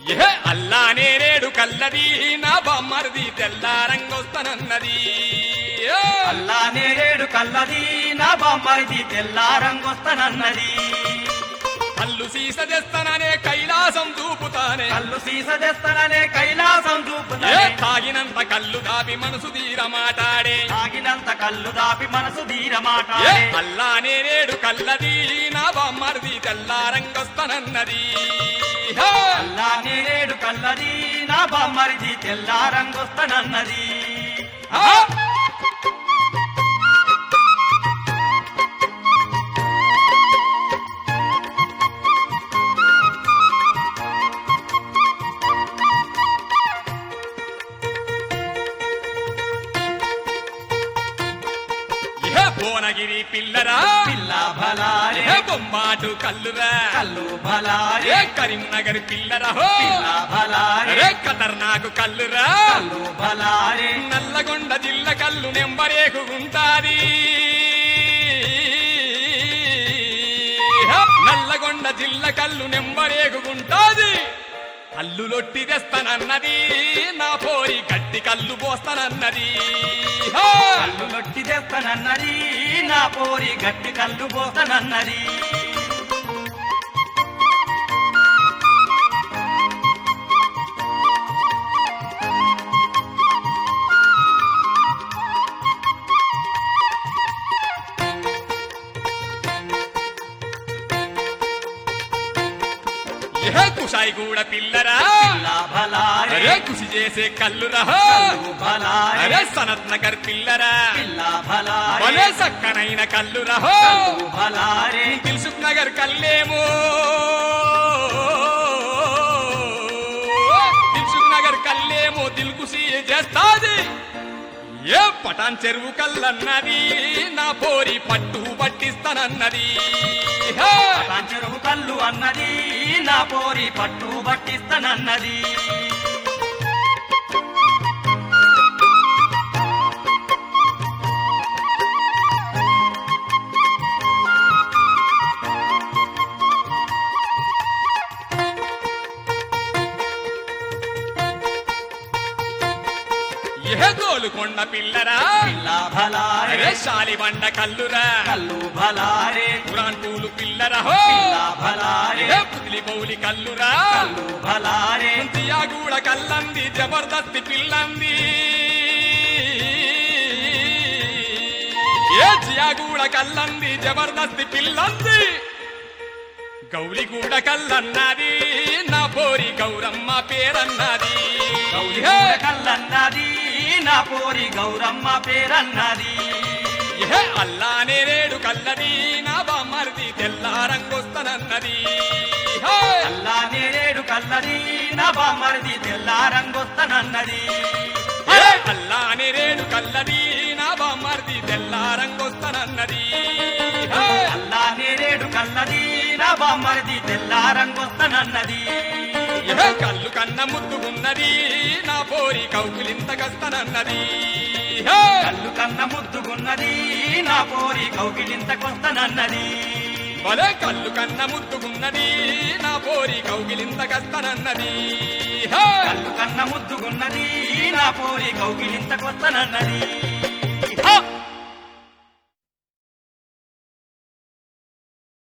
ఏ అల్లా నేరేడు కల్లది నా బామ్మరిది తెల్లారంగొస్తానన్నది ఏ! అల్లా నేరేడు కల్లది నా బామ్మరిది తెల్లారంగొస్తానన్నది కల్లు సీస తెస్తాననే కైలాసం చూపుతానే కల్లు సీస తెస్తాననే కైలాసం ఏ చూపుతానే తాగినంత కల్లు దాపి మనసు తీర మాటాడే తాగినంత కళ్ళు దాపి మనసు ఏ ధీరమాట అల్లా నేరేడు కల్లది నా బామ్మరిది తెల్లారంగొస్తానన్నది హే! అల్లా నేరేడు కల్లది నా బామ్మరిది తెల్లారంగొస్తానన్నది ఆ! ఏ భువనగిరి పిల్లరా పిల్ల భలారే ఏ బొమ్మాటు కల్లురా కల్లు భలారే ఏ కరీంనగర్ పిల్లరా హో పిల్ల భలారే రే ఖతర్నాకు కల్లురా కల్లు భలారే నల్లగొండ జిల్ల కల్లు నెంబరేకు ఉంటాది నల్లగొండ జిల్ల కల్లు నెంబరేకు ఉంటాది కల్లు లొట్టి తెస్తానన్నది నా పోరి గట్టి కల్లు పోస్తానన్నది హా! కల్లు లొట్టి తెస్తానన్నది నా పోరి గట్టి కల్లు పోతానన్నది ఏ కుషాయి కూడా పిల్లరా పిల్ల భలారే అరే కృషి చేసే కల్లురా కల్లు భలారే అరే సనత్ నగర్ పిల్లరా పిల్ల భలారే భలే సక్కనైన కల్లురా కల్లు భలారే దిల్సుఖ్ నగర్ కల్లేమో దిల్సుఖ్ నగర్ కల్లేమో దిల్కుసి చేస్తాది ఏ పటాన్ చెరువు కల్లన్నది నా పోరి పట్టు పట్టిస్తానన్నది హే! చెరువు కల్లు అన్నది నా పోరి పట్టు పట్టిస్తానన్నది ఏ గోలుకొండ పిల్లరా పిల్ల భలారే అరే శాలిబండ కల్లురా కల్లు భలారే పురాన్ పూలు పిల్లరా హో పిల్ల భలారే ఏ పుదిలి బౌలి కల్లురా కల్లు భలారే దియాగూడ కల్లంది జబర్దస్తి పిల్లంది ఏ జియాగూడ కల్లంది జబర్దస్తి పిల్లంది గౌలిగూడ కల్లన్నది నా పోరి గౌరమ్మ పేరన్నది గౌరీగూడ కల్లన్నది నా పోరి గౌరమ్మ పేరన్నది ఏ అల్లా నేరేడు కల్లది నా బామ్మర్ది తెల్లారంగొస్తానన్నది హే! అల్లా నేరేడు కల్లది నా బామ్మరిది తెల్లారంగొస్తానన్నది ఏ అల్లా నేరేడు కల్లది నా బామ్మర్ది తెల్లారంగొస్తానన్నది హే! అల్లా నేరేడు కల్లది నా బామ్మరిది తెల్లారంగొస్తానన్నది ఏ కళ్ళు కన్న ముద్దుగున్నది నా పోరి కౌకులింత కస్తనన్నది హే! కళ్ళు కన్న ముద్దుగున్నది నా పోరి కౌగిలింతకొస్తానన్నది భలే కళ్ళు కన్న ముద్దుగున్నది నా పోరి కౌగిలింత కస్తనన్నది హే! కళ్ళు కన్న ముద్దుగున్నది నా పోరి కౌగిలింతకొస్తానన్నది